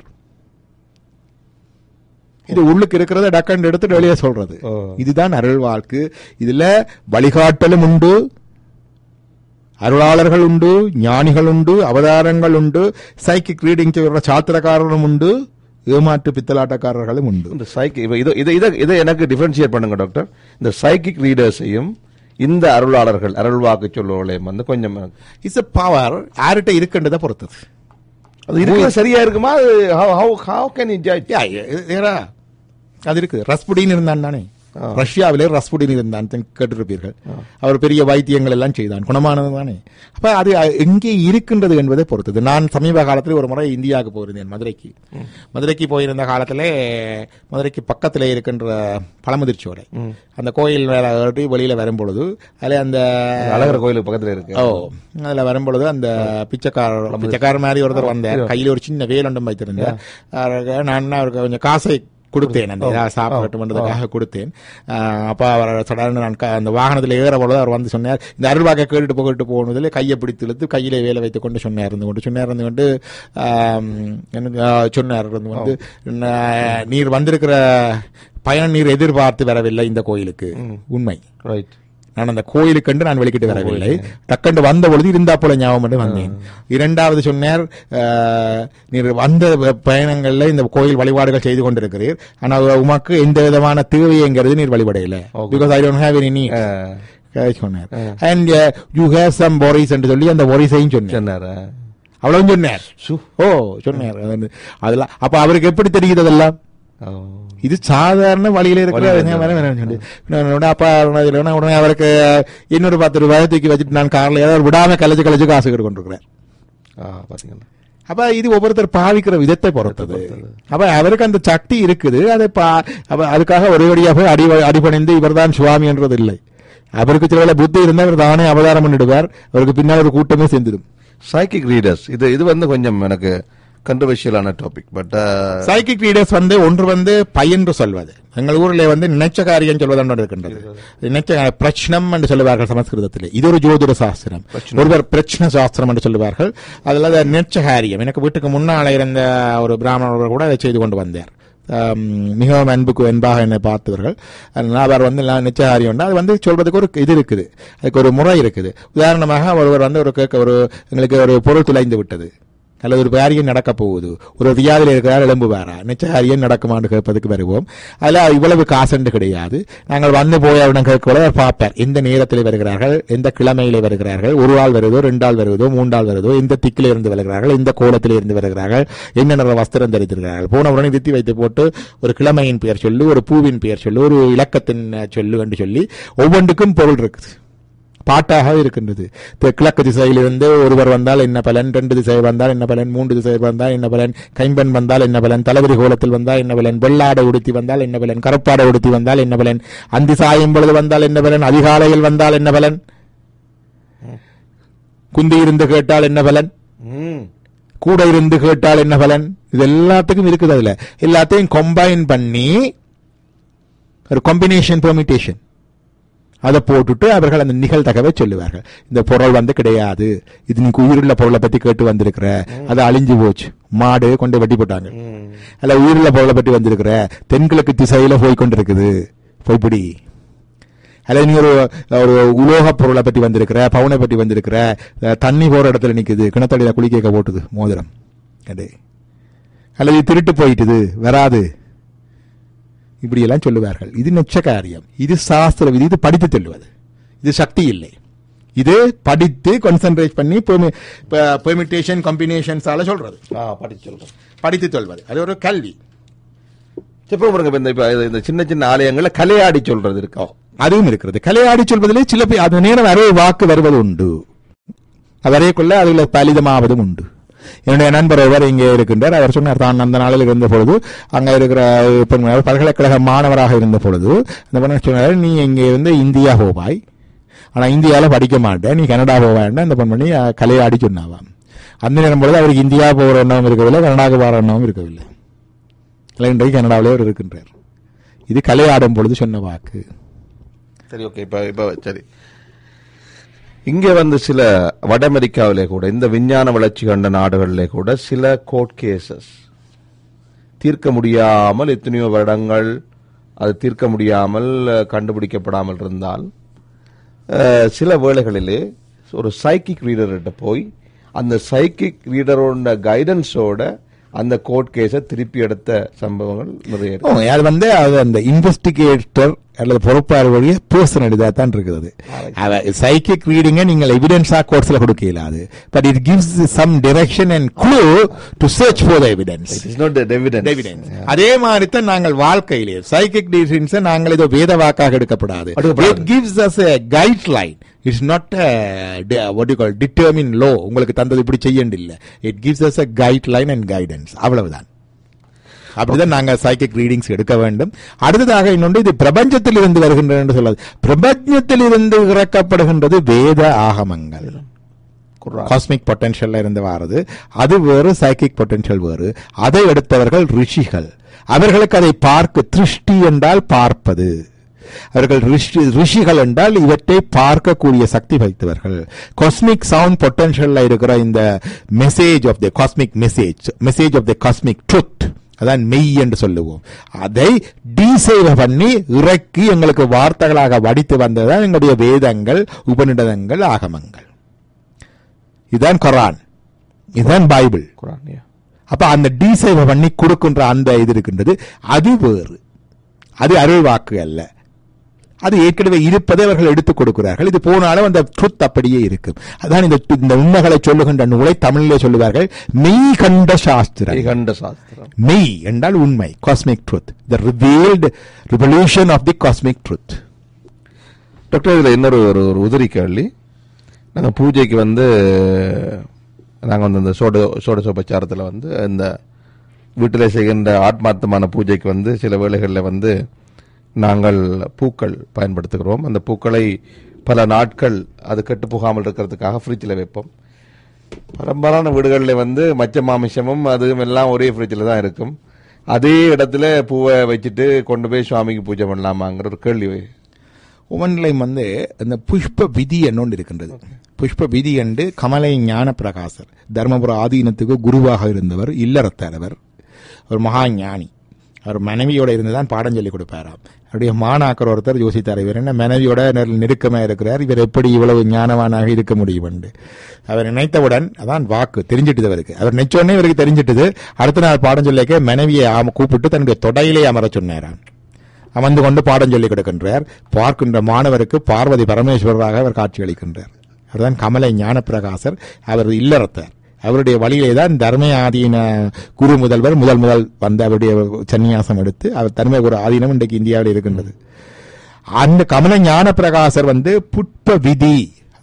இது உள்ளுக்கு இருக்கிறத டக்கண்டு எடுத்து வெளியே சொல்றது ஓ. இதுதான் அருள் வாழ்க்கு இதுல வழிகாட்டலும் உண்டு அருளாளர்கள் உண்டு ஞானிகள் உண்டு அவதாரங்கள் உண்டு சைக்கிக் ரீடிங் செய்கிற சாத்திரக்காரரும் உண்டு ஏமாற்று பித்தலாட்டக்காரர்களும் உண்டு இந்த சைக்கிக் இது இதை இதை இதை எனக்கு டிஃபரன்ஷியேட் பண்ணுங்க டாக்டர் இந்த சைக்கிக் ரீடர்ஸையும் இந்த அருளாளர்கள் அருள் வாக்கு சொல்லுவர்களையும் வந்து கொஞ்சம் இட்ஸ் a பவர் யார்கிட்ட இருக்கின்றதை பொறுத்தது அது இருக்கிற சரியா இருக்குமா அது how how how can you judge யா, ஏ- ஏடா, அது இருக்கு ரஸ்புடின் இருந்தான் தானே ஆ. ரஷ்யாவிலே ரஸ்புடின் இருந்தான் தென் கேட்டிருப்பீர்கள் அவர் பெரிய வைத்தியங்கள் எல்லாம் செய்தான் குணமானது தானே அப்ப அது அ- எங்கே இருக்கின்றது என்பதை பொறுத்தது நான் சமீப காலத்தில் ஒரு முறை இந்தியாவுக்கு போயிருந்தேன் மதுரைக்கு மதுரைக்கு போயிருந்த காலத்திலே மதுரைக்கு பக்கத்திலே இருக்கின்ற பழமுதிர்ச்சோலை அந்த கோயில் வேற ஏறி வெளியில வரும்பொழுது அதுல அந்த அழகர் கோயிலுக்கு பக்கத்துல இருக்கு ஓ அதுல வரும்பொழுது அந்த பிச்சைக்காரர் பிச்சைக்காரர் மாதிரி ஒருத்தர் வந்தார் கையில ஒரு சின்ன வேலண்டம் வைத்திருந்தார் அவருக்கு நான் அவருக்கு கொஞ்சம் காசை கொடுத்தேன் அந்த இதா சாப்பிட்டு பண்றதுக்காக கொடுத்தேன் ஆஹ் அப்ப அவர் சடன்னு நான் க- அந்த வாகனத்தில் ஏற பொழுது அவர் வந்து சொன்னார் இந்த அருள்வாக்கை கேட்டுட்டு போகிட்டு போனதில் கையை பிடித்து இழுத்து கையில வேலை வைத்துக் கொண்டு சொன்னார் இருந்து கொண்டு சொன்னார் இருந்து கொண்டு ஆம், எனக்கு ஆஹ், சொன்னார் இருந்து வந்து நா- நீர் வந்திருக்கிற பயண நீர் எதிர்பார்த்து வரவில்லை இந்த கோயிலுக்கு உண்மை ரைட் நான் அந்த கோயிலுக்கண்டு நான் வெளிக்கிட்டு வரவில்லை டக்கண்டு வந்த பொழுது இருந்தா போல ஞாபகம் பண்ணி வந்தேன் இரண்டாவது சொன்னார் ஆஹ், நீர் வந்த பயணங்கள்ல இந்த கோயில் வழிபாடுகள் செய்து கொண்டிருக்கிறீர் ஆனால் உமக்கு எந்த விதமான தேவைங்கிறது நீர் வழிபடையில because I don't have any need சொன்னார் and you have some worries என்று சொல்லி அந்த worriesஐயும் சொன்னார் சொன்னாரா அவ்வளவு சொன்னார் ஓ சொன்னார் அது வந்து- அதெல்லாம் அப்ப அவருக்கு எப்படி தெரியுது அதெல்லாம் ஓ. இது சாதாரண வழியில இருக்கிற வழியில வேற வேற வேற சொல்லி. நான் உடனே அப்பா உடனே உடனே அவருக்கு இன்னொரு பத்து ரூபாய் தூக்கி வச்சுட்டு நான் கார்ல ஏதாவது விடாம கலைச்சு கலைச்சு காசு கேட்டு கொண்டிருக்கிறேன் ஆ, பாத்தீங்களா அப்ப இது ஒவ்வொருத்தர் பாவிக்கிற விதத்தை பொறுத்தது அப்ப அவருக்கு அந்த சக்தி இருக்குது அதை பா அப்ப அதுக்காக ஒரேபடியாக அடி அடிபணிந்து இவர்தான் சுவாமி என்றது இல்லை அவருக்கு சில வேளை புத்தி இருந்தா அவர் தானே அவதாரம் பண்ணிடுவார் அவருக்கு பின்னால் ஒரு கூட்டமே சேர்ந்துடும் சைக்கிக் ரீடர்ஸ் இது இது வந்து கொஞ்சம் எனக்கு கண்ட்ரவர்ஷியலான டாபிக் பட் சைக்கிக் ரீடர்ஸ் வந்து ஒன்று வந்து பையன்று சொல்வது எங்கள் ஊரில் வந்து நினைச்ச காரியம் சொல்வது ஒன்று இருக்கின்றது நினைச்ச பிரச்சனம் என்று சொல்லுவார்கள் சமஸ்கிருதத்தில் இது ஒரு ஜோதிட சாஸ்திரம் ஒருவர் பிரச்சன சாஸ்திரம் என்று சொல்லுவார்கள் அதில் அது நினைச்ச காரியம் எனக்கு வீட்டுக்கு முன்னால் இருந்த ஒரு பிராமணர் கூட அதை செய்து கொண்டு வந்தார் ஆம், மிகவும் அன்புக்கு அன்பாக என்னை பார்த்தவர்கள் அதனால அவர் வந்து நான் நிச்சயகாரியம் அது வந்து சொல்றதுக்கு ஒரு இது இருக்குது அதுக்கு ஒரு முறை இருக்குது உதாரணமாக ஒருவர் வந்து ஒரு கேட்க ஒரு எங்களுக்கு ஒரு பொருள் துளைந்து விட்டது அல்லது ஒரு காரியம் நடக்க போகுது ஒரு வியாதியில் இருக்கிறார் எழும்புவாரா நிச்சயம் நடக்குமான்னு கேட்பதுக்கு வருவோம் அதில் இவ்வளவு காசுண்டு கிடையாது நாங்கள் வந்து போய் அவரிடம் கேட்கக்கூட அவர் பார்ப்பார் எந்த நேரத்தில் வருகிறார்கள் எந்த கிழமையில வருகிறார்கள் ஒரு ஆள் வருதோ ரெண்டு ஆள் வருதோ மூன்றாள் வருதோ எந்த திக்கில இருந்து வருகிறார்கள் எந்த கோலத்தில் இருந்து வருகிறார்கள் என்ன நிற வஸ்திரம் தரித்திருக்கிறார்கள் போன உடனே வித்தி வைத்து போட்டு ஒரு கிழமையின் பெயர் சொல்லு ஒரு பூவின் பெயர் சொல்லு ஒரு இலக்கத்தின் அஹ், சொல்லு என்று சொல்லி ஒவ்வொன்றுக்கும் பொருள் இருக்குது பாட்டாக இருக்கின்றது தி- கிழக்கு திசையிலிருந்து ஒருவர் வந்தால் என்ன பலன் ரெண்டு திசை வந்தால் என்ன பலன் மூன்று திசை வந்தால் என்ன பலன் கைம்பெண் வந்தால் என்ன பலன் தளபதி கோலத்தில் வந்தால் என்ன பலன் வெள்ளாடை உடுத்தி வந்தால் என்ன பலன் கருப்பாடை உடுத்தி வந்தால் என்ன பலன் அந்தி சாயும் பொழுது வந்தால் என்ன பலன் அதிகாலையில் வந்தால் என்ன பலன் குந்தி இருந்து கேட்டால் என்ன பலன் ம் கூட இருந்து கேட்டால் என்ன பலன் இது எல்லாத்துக்கும் இருக்குது அதுல எல்லாத்தையும் கம்பைன் பண்ணி ஒரு காம்பினேஷன் பெர்மிட்டேஷன் அதை போட்டுட்டு அவர்கள் அந்த நிகழ்தகவை சொல்லுவார்கள் இந்த பொருள் வந்து கிடையாது இது நீ உயிருள்ள பொருளை பத்தி கேட்டு வந்திருக்கிற அது அழிஞ்சு போச்சு மாடு கொண்டு வெட்டி போட்டாங்க ம் அல்ல உயிருள்ள பொருளை பற்றி வந்திருக்கிற தென்கிழக்கு திசையில போய் கொண்டிருக்குது போய்பிடி அல்லது நீ ஒரு ஒரு உலோக பொருளை பற்றி வந்திருக்கிற பவுனை பற்றி வந்திருக்கிற அஹ், தண்ணி போற இடத்துல நிக்குது கிணத்தடியில குளிக்க போட்டுது மோதிரம் அடே அல்லது இது திருட்டு போயிட்டுது வராது இப்படியெல்லாம் சொல்லுவார்கள் இது நெச்ச காரியம் இது சாஸ்திர விதி இது படித்து சொல்லுவது இது சக்தி இல்லை இது படித்து கான்சென்ட்ரேட் பண்ணி பெர்மிட்டேஷன் காம்பினேஷன்ஸால சொல்றது ஆ படிச்சு சொல்றேன் படித்து சொல்வது அது ஒரு கல்வி இப்போ பாருங்க இப்ப இந்த இப்ப இது- இந்த சின்ன சின்ன ஆலயங்கள்ல கலையாடி சொல்றது இருக்கா அதுவும் இருக்கிறது கலையாடி சொல்வதிலே சில பேர் அது நேரம் அறுவை வாக்கு வருவது உண்டு வரையக்குள்ள அதில் பலிதமாவதும் உண்டு என்னுடைய நண்பர் ஒருவர் இங்கே இருக்கின்றார் அவர் சொன்னார் தான் அந்த நாளில் இருந்த பொழுது அங்க இருக்கிற பெண் அவர் பல்கலைக்கழக மாணவராக இருந்த பொழுது அந்த பெண் சொன்னார் நீ இங்கே இருந்து இந்தியா போவாய் ஆனா இந்தியாவில் படிக்க மாட்டேன் நீ கனடா போவான்னு அந்த பெண்மணி அஹ், கலையாடி சொன்னாவாம் அந்த நேரம் பொழுது அவருக்கு இந்தியா போகிற எண்ணமும் இருக்கவில்லை கனடாவுக்கு போகிற எண்ணமும் இருக்கவில்லை இல்லை இன்றைக்கு கனடாவிலே அவர் இருக்கின்றார் இது கலையாடும் பொழுது சொன்ன வாக்கு சரி ஓகே இப்ப இப்ப சரி இங்க வந்து சில வட அமெரிக்காவிலே கூட இந்த விஞ்ஞான வளர்ச்சி கண்ட நாடுகளிலே கூட சில கோர்ட் கேசஸ் தீர்க்க முடியாமல் எத்தனையோ வருடங்கள் அது தீர்க்க முடியாமல் அஹ், கண்டுபிடிக்கப்படாமல் இருந்தால் அஹ், சில வேளைகளிலே ஒரு சைக்கிக் ரீடர்கிட்ட போய் அந்த சைக்கிக் ரீடரோட கைடன்ஸோட அந்த கோர்ட் கேஸை திருப்பி எடுத்த சம்பவங்கள் நிறைய இருக்கு. ஓ, அது வந்து அது அந்த இன்வெஸ்டிகேட்டர் அல்லது பொறுப்பாளர்களுடைய பர்சனல் இதாக தான் இருக்குது சைக்கிக் ரீடிங்க நீங்கள் எவிடன்ஸா கோர்ஸ்ல கொடுக்க இயலாது but it gives some direction and clue to search for the evidence It is not the evidence. Evidence அதே மாதிரி தான் நாங்கள் வாழ்க்கையிலே சைக்கிக் டிசிஷன்ஸ் நாங்கள் ஏதோ வேத வாக்காக எடுக்கப்படாது எடுக்கப்படாது. It gives us a guideline it's not what you call determine லோ உங்களுக்கு தந்தது இப்படி செய்யண்டு இல்ல it gives us a guideline and guidance அவ்வளவுதான் அப்படிதான் நாங்க சைக்கிக் ரீடிங்ஸ் எடுக்க வேண்டும் அடுத்ததாக இன்னொன்று இது பிரபஞ்சத்தில் இருந்து வருகின்றது என்று சொல்லாது பிரபஞ்சத்தில் இருந்து இறக்கப்படுகின்றது வேத ஆகமங்கள் குர்ஆன். காஸ்மிக் பொட்டன்ஷியல்ல இருந்து வாரது அது வேறு சைக்கிக் பொட்டன்ஷியல் வேறு அதை எடுத்தவர்கள் ரிஷிகள் அவர்களுக்கு அதை பார்க்க திருஷ்டி என்றால் பார்ப்பது அவர்கள் ரிஷி ரிஷிகள் என்றால் இவற்றை பார்க்கக்கூடிய சக்தி வைத்தவர்கள் காஸ்மிக் சவுண்ட் பொட்டன்ஷியல்ல இருக்கிற இந்த message of the cosmic message message of the cosmic truth அதான் மெய் என்று சொல்லுவோம் அதை டீசைவ் பண்ணி இறக்கி எங்களுக்கு வார்த்தைகளாக வடித்து வந்ததுதான் எங்களுடைய வேதங்கள் உபநிடதங்கள் ஆகமங்கள் இதுதான் குரான் இதுதான் பைபிள் குர்ஆன், yeah. அப்ப அந்த டீசைவ பண்ணி கொடுக்கின்ற அந்த இது இருக்கின்றது அது வேறு அது அருள் வாக்கு அல்ல அது ஏற்கனவே இருப்பதை அவர்கள் எடுத்துக் கொடுக்கிறார்கள் இது போனாலும் அந்த ட்ருத் அப்படியே இருக்கும் அதான் இந்த இந்த உண்மைகளை சொல்லுகின்ற நூலை தமிழிலே சொல்லுவார்கள் மெய் கண்ட சாஸ்திரம் ஏகண்ட சாஸ்திரம் மெய் என்றால் உண்மை cosmic truth the revealed revolution of the cosmic truth doctor இதுல இன்னொரு ஒரு ஒரு உதிரி கேள்வி நாங்க பூஜைக்கு வந்து நாங்க வந்து இந்த சோட சோடசோபச்சாரத்துல வந்து இந்த வீட்டில் செய்கின்ற ஆத்மார்த்தமான பூஜைக்கு வந்து சில வேளைகளில் வந்து நாங்கள் பூக்கள் பயன்படுத்துகிறோம் அந்த பூக்களை பல நாட்கள் அது கெட்டு போகாமல் இருக்கிறதுக்காக ஃப்ரிட்ஜில் வைப்போம் பரம்பரான வீடுகளில் வந்து மச்ச மாமிசமும் அதுவும் எல்லாம் ஒரே ஃப்ரிட்ஜில் தான் இருக்கும் அதே இடத்துல பூவை வச்சுட்டு கொண்டு போய் சுவாமிக்கு பூஜை பண்ணலாமாங்கிற ஒரு கேள்வி ஒவ்வொன்றிலையும் வந்து அந்த புஷ்ப விதி என்னொன்று இருக்கின்றது புஷ்ப விதி என்று கமலை ஞான பிரகாசர் தர்மபுர ஆதீனத்துக்கு குருவாக இருந்தவர் இல்லறத்தலைவர் ஒரு மகா ஞானி அவர் மனைவியோட இருந்து தான் பாடம் சொல்லி கொடுப்பாராம் அவருடைய மாணாக்கர் ஒருத்தர் யோசித்தார் இவர் என்ன மனைவியோட நெரு- நெருக்கமா இருக்கிறார் இவர் எப்படி இவ்வளவு ஞானவானாக இருக்க முடியும் என்று அவர் நினைத்தவுடன் அதான் வாக்கு தெரிஞ்சிட்டது அவருக்கு அவர் நினைச்சோடனே இவருக்கு தெரிஞ்சிட்டது அடுத்த நாள் பாடம் சொல்லிக்க மனைவியை ஆம கூப்பிட்டு தன்னுடைய தொடையிலே அமர சொன்னாராம் அமர்ந்து கொண்டு பாடம் சொல்லிக் கொடுக்கின்றார் பார்க்கின்ற மாணவருக்கு பார்வதி பரமேஸ்வரராக அவர் காட்சியளிக்கின்றார் அவர்தான் கமலை ஞானப்பிரகாசர் அவர் இல்லறத்தார் அவருடைய வழியிலே தான் தர்ம ஆதீன குரு முதல்வர் முதல் முதல் வந்து அவருடைய சன்னியாசம் எடுத்து அவர் தர்ம குரு ஆதீனம் இன்றைக்கு இந்தியாவில் இருக்கின்றது அந்த கமல ஞானப்பிரகாசர் வந்து புட்ப விதி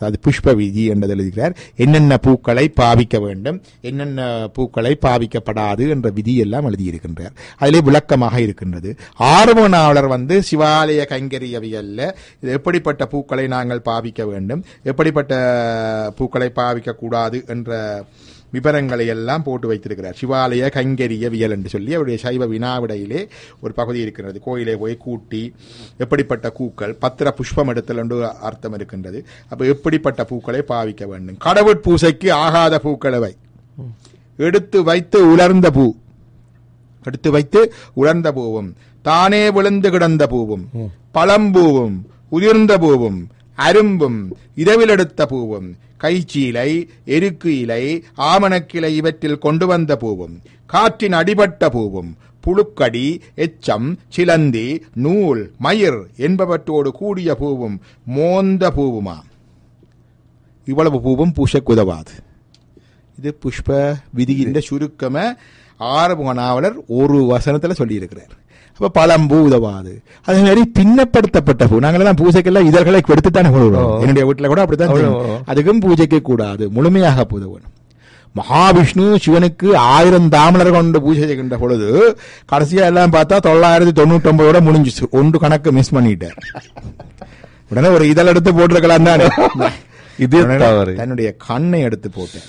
அதாவது புஷ்ப விதி என்றது எழுதுகிறார் என்னென்ன பூக்களை பாவிக்க வேண்டும் என்னென்ன பூக்களை பாவிக்கப்படாது என்ற விதி எல்லாம் எழுதியிருக்கின்றார் அதிலே விளக்கமாக இருக்கின்றது ஆர்வனாளர் வந்து சிவாலய கைங்கரியவியல்ல இது எப்படிப்பட்ட பூக்களை நாங்கள் பாவிக்க வேண்டும் எப்படிப்பட்ட பூக்களை பாவிக்க கூடாது என்ற விவரங்களை எல்லாம் போட்டு வைத்திருக்கிறார் சிவாலய கைங்கரியவியல் என்று சொல்லி அவருடைய சைவ வினாவிடையிலே ஒரு பகுதி இருக்கிறது கோயிலே போய் கூட்டி எப்படிப்பட்ட பூக்கள் பத்திர புஷ்பம் எடுத்தல் என்று அர்த்தம் இருக்கின்றது அப்ப எப்படிப்பட்ட பூக்களை பாவிக்க வேண்டும் கடவுட் பூசைக்கு ஆகாத பூக்களை எடுத்து வைத்து உலர்ந்த பூ எடுத்து வைத்து உலர்ந்த பூவும் தானே விழுந்து கிடந்த பூவும் பழம்பூவும் உதிர்ந்த பூவும் அரும்பும் இரவில் எடுத்த பூவும் கைச்சீலை எருக்கு இலை ஆமணக்கிளை இவற்றில் கொண்டு வந்த பூவும் காற்றின் அடிபட்ட பூவும் புழுக்கடி எச்சம் சிலந்தி நூல் மயிர் என்பவற்றோடு கூடிய பூவும் மோந்த பூவுமா இவ்வளவு பூவும் பூசக்குதவாது இது புஷ்ப விதியின் சுருக்கம ஆரம்ப நாவலர் ஒரு வசனத்துல சொல்லியிருக்கிறார் அப்ப பழம்பூ உதவாது அதே மாதிரி பின்னப்படுத்தப்பட்ட பூ நாங்களெல்லாம் பூஜைக்கெல்லாம் இதழ்களை கொடுத்துத்தானே கொள்கிறோம் என்னுடைய வீட்டுல கூட அப்படித்தான் செய்வோம். அதுக்கும் பூஜைக்கு கூடாது முழுமையாக பூதவன் மகாவிஷ்ணு சிவனுக்கு ஆயிரம் தாமலர் கொண்டு பூஜை செய்கின்ற பொழுது கடைசியா எல்லாம் பார்த்தா தொள்ளாயிரத்தி தொண்ணூத்தி ஒன்பதோட முடிஞ்சிச்சு ஒன்று கணக்கு மிஸ் பண்ணிட்டார் உடனே ஒரு இதழ் எடுத்து போட்டிருக்கலாம் தானே இது உடனே தவறு தன்னுடைய கண்ணை எடுத்து போட்டார்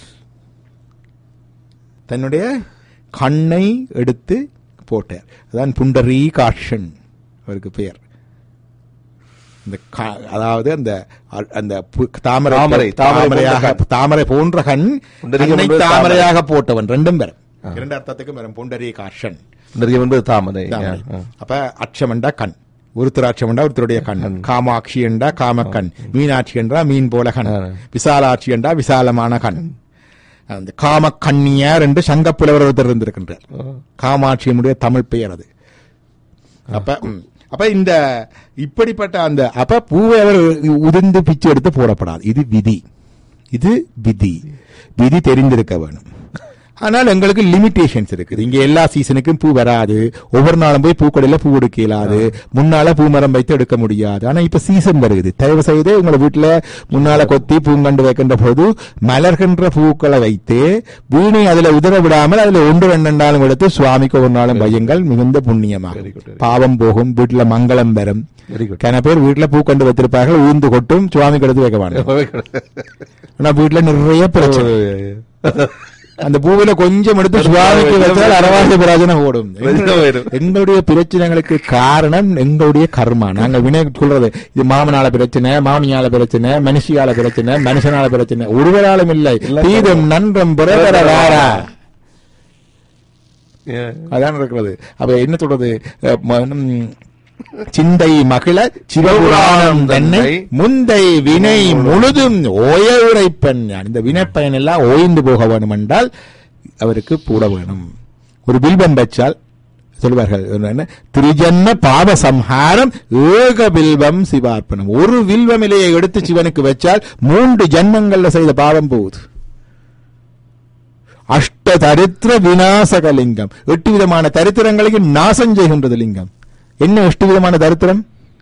தன்னுடைய கண்ணை எடுத்து போட்டார் அதான் புண்டரீ காட்சன் அவருக்கு பெயர் இந்த க- அதாவது அந்த அ- அந்த பு- தாமரை தாமரை, தாமரை தாமரையாக போன்ற தாமரை போன்ற கண் புண்டரீகம் கண்ணை என்பது தாமரையாக போட்டவன் ரெண்டும் பெறும் இரண்டு அர்த்தத்துக்கும் வரும் புண்டரீ காட்சன் நிறைய என்பது தாமரை தாமரை. ஆ. அப்ப அட்சமண்டா கண் ஒருத்தராட்சம் என்றா ஒருத்தருடைய கண் காமாட்சி என்றா காமக்கண் மீனாட்சி என்றா மீன் போல கண் ஆ. விசாலாட்சி என்றா விசாலமான கண் அந்த காம கண்ணியார் என்று சங்கப்புலவர் ஒருத்தர் இருந்திருக்கின்றார் காமாட்சியினுடைய தமிழ் பெயர் அது அப்ப ம். அப்ப இந்த இப்படிப்பட்ட அந்த அப்ப பூவை அவர் உதிர்ந்து பிச்சு எடுத்து போடப்படாது இது விதி இது விதி விதி தெரிந்திருக்க வேணும் ஆனால் எங்களுக்கு லிமிடேஷன்ஸ் இருக்குது இங்க எல்லா சீசனுக்கும் பூ வராது ஒவ்வொரு நாளும் போய் பூக்கடையில பூ எடுக்க இயலாது முன்னால பூமரம் வைத்து எடுக்க முடியாது ஆனா இப்ப சீசன் வருது தயவு செய்து உங்களை வீட்டுல முன்னால கொத்தி பூங்கண்டு வைக்கின்ற போது மலர்கின்ற பூக்களை வைத்து வீணை அதுல உதற விடாமல் அதுல ஒன்று ரெண்டாலும் எடுத்து சுவாமிக்கு ஒரு நாளும் வையுங்கள் மிகுந்த புண்ணியமாக Very good, very பாவம் போகும் வீட்டுல மங்களம் பெறும் Very good. கன பேர் வீட்டுல பூக்கண்டு வைத்திருப்பார்கள் ஊந்து கொட்டும் சுவாமிக்கு எடுத்து வைக்க வேண்டாம் ஆனா வீட்டுல நிறைய பிரச்சனை அந்த பூவில கொஞ்சம் எடுத்து சுவாமிக்கு வச்சால் அரவாசி பிராஜனை ஓடும் வெளில வரும். எங்களுடைய பிரச்சனைகளுக்கு காரணம் எங்களுடைய கர்மா நாங்க வினை சொல்றது இது மாமனால பிரச்சனை மாமியால பிரச்சனை மனுஷியால பிரச்சனை மனுஷனால பிரச்சனை ஒருவராலும் இல்லை தீதம் நன்றம் பிறவர வாரா அதான் இருக்கிறது அப்ப என்ன சொல்றது அஹ், மனம், சிந்தை மகிழ சிவபுராணம் தன்னை முந்தை வினை முழுதும் ஓய உரைப்பன் இந்த வினைப்பயன் எல்லாம் ஓய்ந்து போக வேணும் என்றால் அவருக்கு பூட வேணும் ஒரு பில்பம் வச்சால் சொல்வார்கள் என்ன திரிஜன்ம பாவ சம்ஹாரம் ஏக பில்வம் சிவார்ப்பணம் ஒரு வில்வம் இலையை எடுத்து சிவனுக்கு வச்சால் மூன்று ஜன்மங்கள்ல செய்த பாவம் போகுது அஷ்ட தரித்திர விநாசக லிங்கம் எட்டு விதமான தரித்திரங்களையும் நாசம் செய்கின்றது லிங்கம் என்ன எட்டு விதமான தரித்திரம்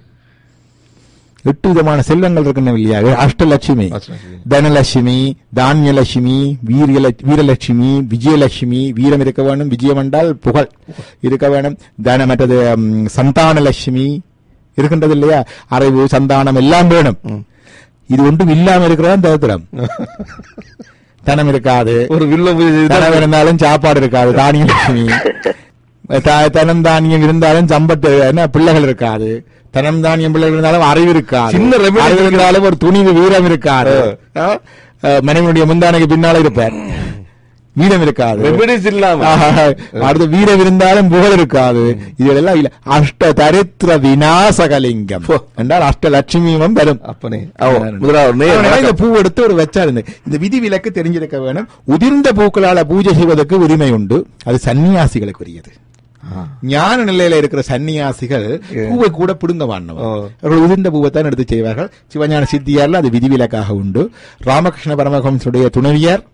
எட்டு விதமான செல்வங்கள் இருக்கின்றன இல்லையா அஷ்டலட்சுமி அஷ்டலட்சுமி. தனலட்சுமி தானியலட்சுமி வீரியல வீரலட்சுமி விஜயலட்சுமி வீரம் இருக்க வேணும் விஜயம் என்றால் புகழ் இருக்க வேணும் தன மற்றது ம், சந்தானலட்சுமி இருக்கின்றது இல்லையா அறிவு சந்தானம் எல்லாம் வேணும் இது ஒன்றும் இல்லாம இருக்கிறதா தரித்திரம் தனம் இருக்காது ஒரு வில்ல தனம் இருந்தாலும் சாப்பாடு இருக்காது தானியம் லட்சுமி த- தனம் தானியம் இருந்தாலும் சம்பத்து என்ன பிள்ளைகள் இருக்காது தனம் தானியம் பிள்ளைகள் இருந்தாலும் அறிவு இருக்காது சின்ன remedy அறிவு இருந்தாலும் ஒரு துணிவு வீரம் இருக்காது ஆ? அஹ், மனைவியுடைய முந்தானைக்கு பின்னால இருப்பார் வீரம் இருக்காது ரெமிடிஸ் இல்லாம ஆஹா, அடுத்து வீரம் இருந்தாலும் புகழ் இருக்காது இதெல்லாம் இல்ல அஷ்ட தரித்திர விநாசகலிங்கம் என்றால் அஷ்டலட்சுமியும் வரும் அப்பனே ஓ, முதலாவது நேர் அதனால இந்த வணக்கம். பூ எடுத்து ஒரு வச்சாரு இந்த- இந்த விதி விலக்கு தெரிஞ்சிருக்க வேணும் உதிர்ந்த பூக்களால பூஜை செய்வதற்கு உரிமை உண்டு அது சன்னியாசிகளுக்குரியது ஞான நிலையில இருக்கிற சன்னியாசிகள் பூவை கூட பிடுங்க வாண்டவன் ஓ. அவர்கள் உதிர்ந்த பூவை தான் எடுத்து செய்வார்கள் சிவஞான சித்தியார்ல அது விதிவிலக்காக உண்டு ராமகிருஷ்ண பரமஹம்சுடைய துணைவியார்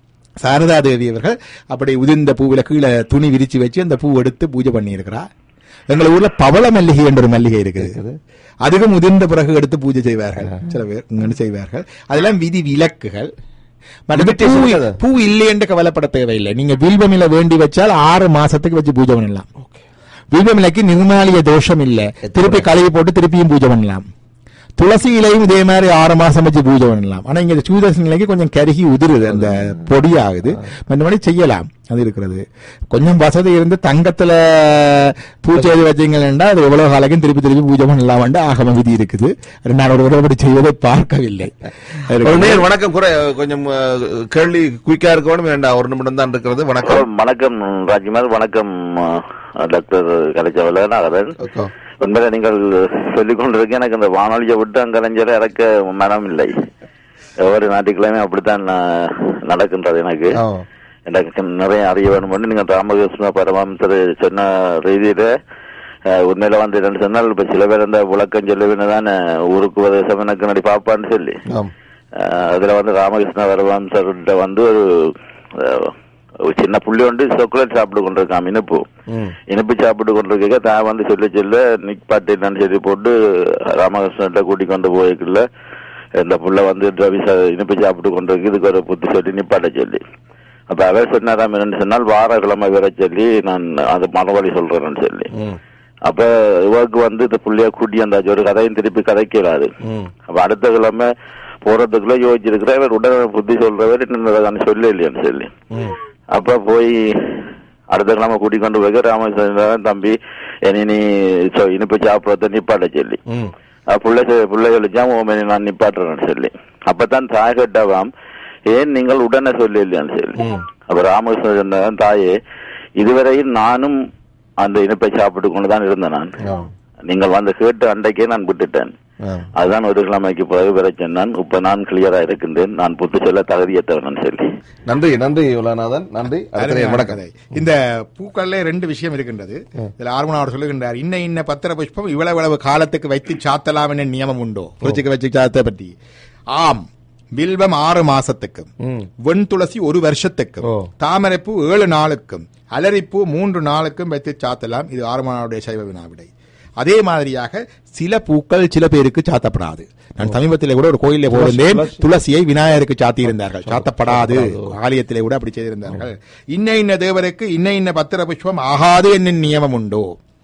சாரதா தேவி அவர்கள் அப்படி உதிர்ந்த பூவில கீழே துணி விரிச்சு வச்சு அந்த பூ எடுத்து பூஜை பண்ணி இருக்கிறார் எங்கள் ஊர்ல பவள மல்லிகை என்ற ஒரு மல்லிகை இருக்குது அதுக்கு முதிர்ந்த பிறகு எடுத்து பூஜை செய்வார்கள் சில பேர் இங்கன்னு செய்வார்கள் அதெல்லாம் விதி விலக்குகள் மற்றது பூ Limitation இருக்கா? பூ இல்லை என்று கவலைப்பட தேவையில்லை நீங்க வில்வமில வேண்டி வச்சால் ஆறு மாசத்துக்கு வச்சு பூஜை பண்ணலாம் வில்வமிலைக்கு நிர்மாலிய தோஷம் இல்ல திருப்பி கழுவி போட்டு திருப்பியும் பூஜை பண்ணலாம் துளசி இலையும் இதே மாதிரி ஆறு மாசம் வச்சு பூஜை பண்ணலாம் ஆனா இங்க சூதசி நிலைக்கு கொஞ்சம் கருகி உதிருது அந்த பொடி ஆகுது மற்றபடி செய்யலாம் அது இருக்கிறது கொஞ்சம் வசதி இருந்து தங்கத்துல பூஜை எது வச்சீங்கன்னா அது எவ்வளவு காலக்கும் திருப்பி திருப்பி பூஜை பண்ணலாம் ஆகம விதி இருக்குது அது நான் ஒரு தடவை அப்படி செய்வதை பார்க்கவில்லை அது ஒரு நேர் வணக்கம் குறை கொஞ்சம் அஹ், கேள்வி குயிக்கா இருக்க வேணும் வேண்டாம் ஒரு நிமிடம் தான் இருக்கிறது வணக்கம் வணக்கம் ராஜ்குமார் வணக்கம் அஹ், டாக்டர் கலைச்சவல நாகரன் வணக்கம். உண்மையில நீங்கள் சொல்லிக் கொண்டிருக்க எனக்கு இந்த வானொலியை விட்டு அங்கலைஞ்சரை இறக்க மனம் இல்லை ஒவ்வொரு ஞாயிற்றுக்கிழமை அப்படித்தான் அஹ், நடக்கின்றது எனக்கு ஆ. எனக்கு நிறைய அறிய வேணும் நீங்க ராமகிருஷ்ண பரமஹம்சர் சொன்ன ரீதியில அஹ், உண்மையில வந்து என்னன்னு சொன்னால் இப்ப சில பேர் இந்த விளக்கம் சொல்லுவேன்னு தான் ஊருக்கு உபதேசம் எனக்கு நடி பாப்பான்னு சொல்லி ஆம். அஹ் அதுல வந்து ராமகிருஷ்ண வரவம்சர்கிட்ட வந்து ஒரு அஹ், ஒரு சின்ன புள்ளி வந்து சாக்லேட் சாப்பிட்டு கொண்டிருக்கான் இனிப்பு ம். இனிப்பு சாப்பிட்டு கொண்டிருக்க தான் வந்து சொல்லி சொல்ல நிப்பாட்டு என்னன்னு சொல்லி போட்டு ராமகிருஷ்ணன்ட்ட கூட்டி கொண்டு போய்க்குள்ள இந்த புள்ள வந்து ரவி சா- இனிப்பு சாப்பிட்டு கொண்டிருக்கு இதுக்கு ஒரு புத்தி சொல்லி நிப்பாட்ட சொல்லி அப்ப அவர் சொன்னாராம் என்னன்னு சொன்னால் வார கிழமை வர சொல்லி நான் அது மறுபடி சொல்றேன்னு சொல்லி ம். அப்ப இவருக்கு வந்து இந்த புள்ளைய கூட்டி வந்தாச்சு ஒரு கதையும் திருப்பி கதைக்கிறாரு ம். அப்ப அடுத்த கிழமை போறதுக்குள்ள யோசிச்சிருக்கிற இவர் உடனே புத்தி சொல்றவர் இன்னும் சொல்ல இல்லையான்னு சொல்லி ம். அப்ப போய் அடுத்த கிழமை கூட்டி கொண்டு போய் ராமகிருஷ்ணன் தம்பி இனி நீ சொ- இனிப்பு சாப்பிடறத நிப்பாட்ட சொல்லி ம். அப்ப பிள்ளை சொ- பிள்ளை சொல்லிச்சான் ஓமனி நான் நிப்பாட்டுறேன்னு சொல்லி அப்பதான் தாய் கேட்டவாம் ஏன் நீங்கள் உடனே சொல்லி இல்லையான்னு சொல்லி ம். அப்ப ராமகிருஷ்ணன் சொன்னான், தாயே இதுவரையில் நானும் அந்த இனிப்பை சாப்பிட்டு கொண்டுதான் இருந்தேன் நான் ஆம். நீங்கள் வந்து கேட்டு அன்றைக்கே நான் விட்டுட்டேன் ஆம். அதுதான் ஒரு கிழமைக்கு பிறகு வர சொன்னான் இப்ப நான் கிளியரா இருக்கின்றேன் நான் புத்து சொல்ல தகுதியற்றவன் சொல்லி நன்றி நன்றி உலகநாதன் நன்றி அடுத்த நேர் அருமையான வணக்கம் கதை. இந்த பூக்கள்ல ரெண்டு விஷயம் இருக்கின்றது இதுல ஆர்வனாவர் சொல்லுகின்றார் இன்ன இன்ன பத்திர புஷ்பம் இவ்வளவு இவ்வளவு காலத்துக்கு வைத்து சாத்தலாம் என்ற நியமம் உண்டோ புரட்சிக்கு வச்சு சாத்த பற்றி ஆம் வில்வம் ஆறு மாசத்துக்கும் ம். வெண் துளசி ஒரு வருஷத்துக்கும் ஓ. தாமரைப்பூ ஏழு நாளுக்கும் அலரிப்பூ மூன்று நாளுக்கும் வைத்து சாத்தலாம் இது ஆறுமானுடைய சைவ வினாவிடை அதே மாதிரியாக சில பூக்கள் சில பேருக்கு சாத்தப்படாது நான் சமீபத்திலே கூட ஒரு கோயிலே போயிருந்தேன் துளசியை விநாயகருக்கு சாத்தி இருந்தார்கள் சாத்தப்படாது ஆலயத்திலே கூட அப்படி செய்திருந்தார்கள் இன்ன இன்ன தேவருக்கு இன்ன இன்ன பத்திர புஷ்பம் ஆகாது என்னும் நியமம் உண்டோ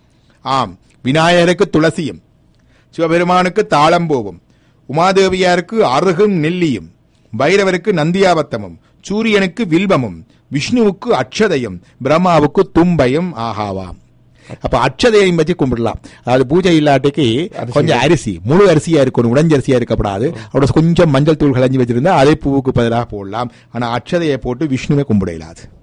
ஆம் விநாயகருக்கு துளசியும் சிவபெருமானுக்கு தாளம்பூவும் உமாதேவியாருக்கு அருகும் நெல்லியும் பைரவருக்கு நந்தியாவத்தமும் சூரியனுக்கு வில்வமும் விஷ்ணுவுக்கு அக்ஷதையும் பிரம்மாவுக்கு தும்பையும் ஆகாவாம் அப்ப அக்ஷதையும் வச்சு கும்பிடலாம் அதாவது பூஜை இல்லாட்டிக்கு கொஞ்சம் அரிசி முழு அரிசியா இருக்கணும் உடஞ்ச அரிசியா இருக்கப்படாது அதோட கொஞ்சம் மஞ்சள் தூள் கலஞ்சி வச்சிருந்தா அதே பூவுக்கு பதிலாக போடலாம் ஆனா அக்ஷதையை போட்டு விஷ்ணுவை கும்பிட இயலாது